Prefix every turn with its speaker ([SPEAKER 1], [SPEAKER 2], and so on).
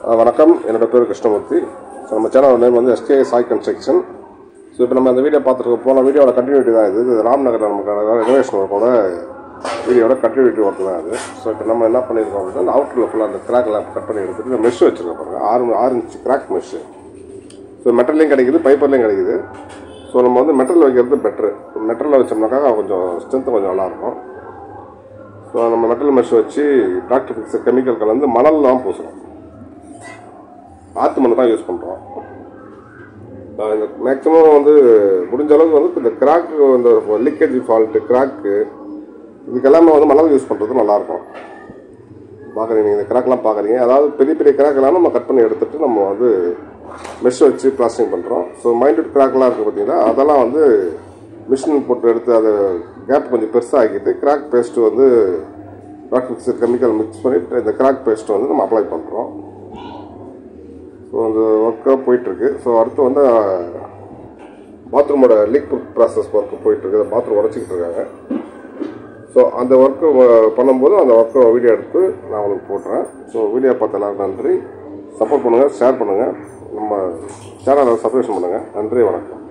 [SPEAKER 1] அஹ் வணக்கம் என்னோட பேர் கிருஷ்ணமூர்த்தி ஸோ நம்ம சேனல் நேம் வந்து எஸ்கே சாய் கன்ஸ்ட்ரக்ஷன் ஸோ இப்போ நம்ம அந்த வீடியோ பார்த்துருக்கோம் போன வீடியோட கண்டினியூட்டி தான் இது இது ராம்நகர் நமக்கான ரெனோவேஷன் ஒர்க்கோட வீடியோட கண்டினியூட்டி ஒர்க் தான் இது ஸோ இப்போ நம்ம என்ன பண்ணியிருக்கோம் அப்படின்னா அந்த அவுட்டரில் ஃபுல்லாக அந்த கிராக்லாம் கட் பண்ணி எடுத்துட்டு இந்த மெஷ் வச்சுருக்கோம் பாருங்க ஆறு ஆறு இன்ச் கிராக் மெஷ்ஷு ஸோ மெட்டல்லையும் கிடைக்குது பைப்பர்லையும் கிடைக்குது ஸோ நம்ம வந்து மெட்டல் வைக்கிறது பெட்ரு மெட்டலில் வச்சோம்னாக்கா கொஞ்சம் ஸ்ட்ரென்த்து கொஞ்சம் நல்லாயிருக்கும் ஸோ நம்ம மெட்டல் மெஷ் வச்சு டாக்டர் ஃபிக்ஸர் கெமிக்கல் கலந்து மணல்லாம் பூசணும் ஆற்று மண் தான் யூஸ் பண்ணுறோம் இந்த மேக்ஸிமம் வந்து முடிஞ்ச அளவுக்கு வந்து இந்த கிராக்கு இந்த லீக்கேஜ் ஃபால்ட்டு கிராக்கு இதுக்கெல்லாமே வந்து மணல் யூஸ் பண்ணுறது நல்லாயிருக்கும் பார்க்குறீங்க நீங்கள் இந்த கிராக்லாம் பார்க்குறீங்க அதாவது பெரிய பெரிய கிராக்கெல்லாம் நம்ம கட் பண்ணி எடுத்துட்டு நம்ம வந்து மெஷ் வச்சு பிளாஸ்டிங் பண்ணுறோம் ஸோ மைண்டட் கிராக்லாம் இருக்குது பார்த்தீங்கன்னா அதெல்லாம் வந்து மிஷின் போட்டு எடுத்து அதை கேப் கொஞ்சம் பெருசாக ஆக்கிட்டு கிராக் பேஸ்ட்டு வந்து ராக் மிக்சர் கெமிக்கல் மிக்ஸ் பண்ணிட்டு இந்த கிராக் பேஸ்ட்டை வந்து நம்ம அப்ளை பண்ணுறோம் ஸோ அந்த ஒர்க்காக போயிட்டுருக்கு ஸோ அடுத்து வந்து பாத்ரூமோட லீக் ப்ராசஸ் ஒர்க்கு போயிட்டுருக்கு பாத்ரூம் உடச்சிக்கிட்டு இருக்காங்க ஸோ அந்த ஒர்க்கு பண்ணும்போது அந்த ஒர்க்கை வீடியோ எடுத்து நான் உங்களுக்கு போட்டுறேன் ஸோ வீடியோ பார்த்த எல்லாருக்கும் நன்றி சப்போர்ட் பண்ணுங்கள் ஷேர் பண்ணுங்கள் நம்ம சேனலை சப்ஸ்கிரைப் பண்ணுங்கள் நன்றி வணக்கம்